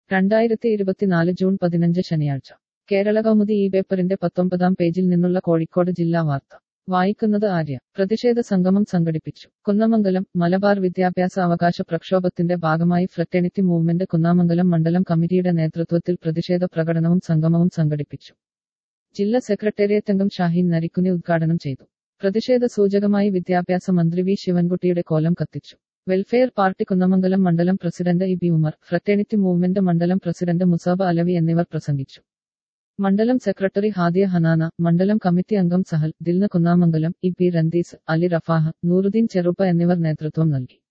രണ്ടായിരത്തി ഇരുപത്തിനാല് ജൂൺ പതിനഞ്ച് ശനിയാഴ്ച കേരള കൗമുദി ഈ പേപ്പറിന്റെ പത്തൊമ്പതാം പേജിൽ നിന്നുള്ള കോഴിക്കോട് ജില്ലാ വാർത്ത വായിക്കുന്നത് ആര്യ പ്രതിഷേധ സംഗമം സംഘടിപ്പിച്ചു കുന്നമംഗലം മലബാർ വിദ്യാഭ്യാസ അവകാശ പ്രക്ഷോഭത്തിന്റെ ഭാഗമായി ഫ്രറ്റേണിറ്റി മൂവ്മെന്റ് കുന്നാമംഗലം മണ്ഡലം കമ്മിറ്റിയുടെ നേതൃത്വത്തിൽ പ്രതിഷേധ പ്രകടനവും സംഗമവും സംഘടിപ്പിച്ചു ജില്ലാ സെക്രട്ടേറിയറ്റ് അംഗം ഷാഹീൻ നരിക്കുനി ഉദ്ഘാടനം ചെയ്തു പ്രതിഷേധ സൂചകമായി വിദ്യാഭ്യാസ മന്ത്രി വി ശിവൻകുട്ടിയുടെ കോലം കത്തിച്ചു വെൽഫെയർ പാർട്ടി കുന്നമംഗലം മണ്ഡലം president E B Umar fraternity movement മണ്ഡലം പ്രസിഡന്റ് മുസാബ അലവി എന്നിവർ പ്രസംഗിച്ചു മണ്ഡലം സെക്രട്ടറി ഹാദിയ ഹനാന മണ്ഡലം കമ്മിറ്റി അംഗം സഹൽ ദിൽന കുന്നാമംഗലം ഇ പി രന്തീസ് അലി റഫാഹ് നൂറുദ്ദീൻ ചെറുപ്പ എന്നിവർ നേതൃത്വം നൽകി